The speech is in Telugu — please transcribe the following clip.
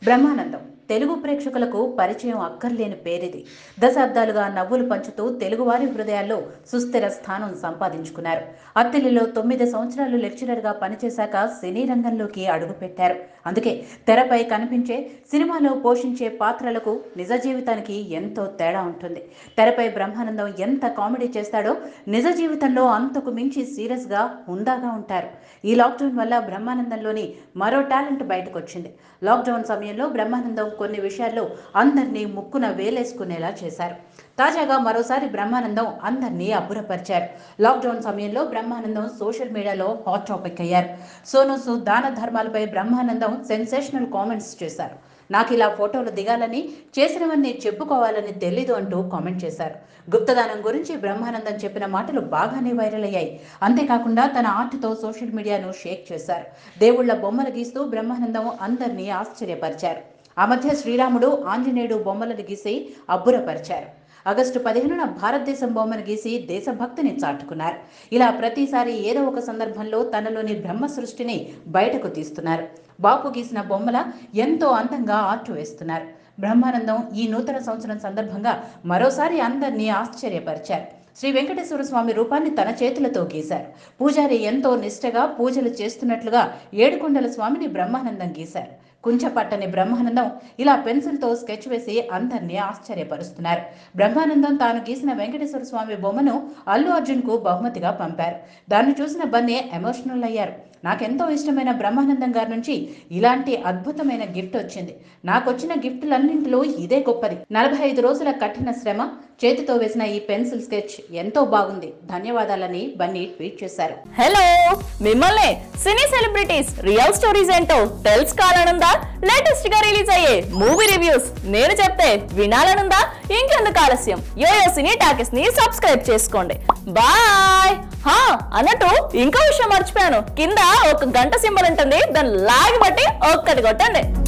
బ్రహ్మానందం తెలుగు ప్రేక్షకులకు పరిచయం అక్కర్లేని పేరిది దశాబ్దాలుగా నవ్వులు పంచుతూ తెలుగువారి హృదయాల్లో సుస్థిర స్థానం సంపాదించుకున్నారు అత్తిలిలో తొమ్మిది సంవత్సరాలు లెక్చరర్గా పనిచేశాక సినీ రంగంలోకి అడుగుపెట్టారు అందుకే తెరపై కనిపించే సినిమాలో పోషించే పాత్రలకు నిజ జీవితానికి ఎంతో తేడా ఉంటుంది తెరపై బ్రహ్మానందం ఎంత కామెడీ చేస్తాడో నిజ జీవితంలో అంతకు మించి సీరియస్గా హుందాగా ఉంటారు ఈ లాక్డౌన్ వల్ల బ్రహ్మానందంలోని మరో టాలెంట్ బయటకు వచ్చింది లాక్డౌన్ సమయంలో బ్రహ్మానందం కొన్ని విషయాల్లో అందరినీ ముక్కున వేలేసుకునేలా చేశారు తాజాగా మరోసారి బ్రహ్మానందం అందరినీ అబ్బురపరిచారు లాక్డౌన్ సమయంలో బ్రహ్మానందం సోషల్ మీడియాలో హాట్ టాపిక్ అయ్యారు సోను సూద్ దాన ధర్మాలపై బ్రహ్మానందం సెన్సేషనల్ కామెంట్స్ చేశారు నాకు ఇలా ఫోటోలు దిగాలని చేసినవన్నీ చెప్పుకోవాలని తెలీదు అంటూ కామెంట్ చేశారు గుప్తదానం గురించి బ్రహ్మానందం చెప్పిన మాటలు బాగానే వైరల్ అయ్యాయి అంతేకాకుండా తన ఆర్ట్తో సోషల్ మీడియాను షేక్ చేశారు దేవుళ్ల బొమ్మలు గీస్తూ బ్రహ్మానందం అందరినీ ఆశ్చర్యపరిచారు ఆ మధ్య శ్రీరాముడు ఆంజనేయుడు బొమ్మలను గీసి అబ్బురపరిచారు ఆగస్టు పదిహేనున భారతదేశం బొమ్మను గీసి దేశభక్తిని చాటుకున్నారు ఇలా ప్రతిసారి ఏదో ఒక సందర్భంలో తనలోని బ్రహ్మ సృష్టిని బయటకు తీస్తున్నారు బాపు గీసిన బొమ్మల ఎంతో అందంగా ఆర్ట్ వేస్తున్నారు బ్రహ్మానందం ఈ నూతన సంవత్సరం సందర్భంగా మరోసారి అందరినీ ఆశ్చర్యపరిచారు శ్రీ వెంకటేశ్వర స్వామి రూపాన్ని తన చేతులతో గీశారు పూజారి ఎంతో నిష్టగా పూజలు చేస్తున్నట్లుగా ఏడుకొండల స్వామిని బ్రహ్మానందం గీశారు కుంచపట్టని బ్రహ్మానందం ఇలా పెన్సిల్తో స్కెచ్ వేసి అందరినీ ఆశ్చర్యపరుస్తున్నారు బ్రహ్మానందం తాను గీసిన వెంకటేశ్వర స్వామి బొమ్మను అల్లు అర్జున్కు బహుమతిగా పంపారు దాన్ని చూసిన బన్నీ ఎమోషనల్ అయ్యారు నాకెంతో ఇష్టమైన బ్రహ్మానందం గారి నుంచి ఇలాంటి అద్భుతమైన గిఫ్ట్ వచ్చింది నాకొచ్చిన గిఫ్టులన్నింటిలో ఇదే గొప్పది నలభై ఐదు రోజుల కఠిన శ్రమ చేతితో వేసిన ఈ పెన్సిల్ స్కెచ్ ఎంతో బాగుంది ధన్యవాదాలని బన్నీ ట్వీట్ చేశారు హలో మిమ్మల్ని సినీ సెలబ్రిటీస్ రియల్ స్టోరీస్ ఏంటో తెలుసుకోవాలనుందా లేటెస్ట్ గా రిలీజ్ అయ్యే మూవీ రివ్యూస్ నేను చెప్తే వినాలనుందా ఇంకెందుకు ఆలస్యం యోయో సినీ టాకెస్ ని సబ్స్క్రైబ్ చేసుకోండి బాయ్ హా అన్నట్టు ఇంకో విషయం మర్చిపోయాను కింద ఒక గంట సింబల్ ఉంటుంది దాన్ని లాగి బట్టి ఒక్కటి కొట్టండి